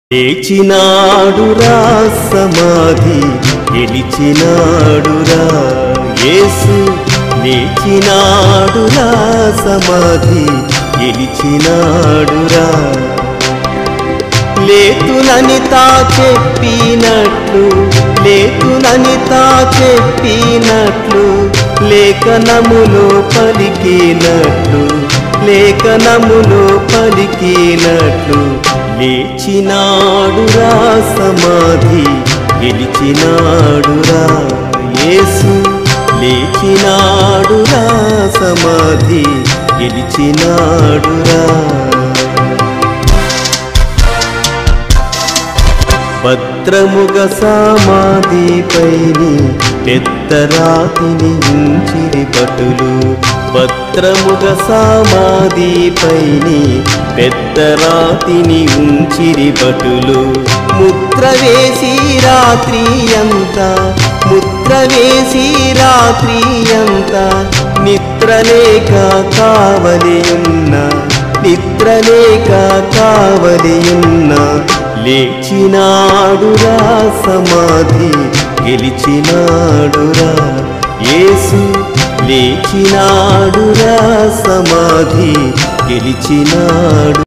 లేచినాడురా సమాధి గెలిచినాడురా యేసు లేచినాడురా సమాధి గెలిచినాడురా లేతునని తా చెప్పినట్లు లేతునని తా చెప్పినట్లు లేఖనములో పలికినట్లు లేఖనములో పలికినట్లు లేచినాడురా సమాధి గెలిచినాడురా యేసు లేచినాడురా సమాధి గెలిచినాడురా భద్రముగ సమాధిపైని పెద్దరాతిని ఉంచిరి భటులు భద్రముగ సమాధిపైని పెద్దరాతిని ఉంచిరి భటులు ముద్ర వేసి రాత్రి అంతా ముద్ర వేసి రాత్రి అంతా నిద్రలేక కావలి ఉన్న నిద్రలేక కావలియున్న లేచినాడురా సమాధి గెలిచినాడురా యేసు లేచినాడురా సమాధి గెలిచినాడు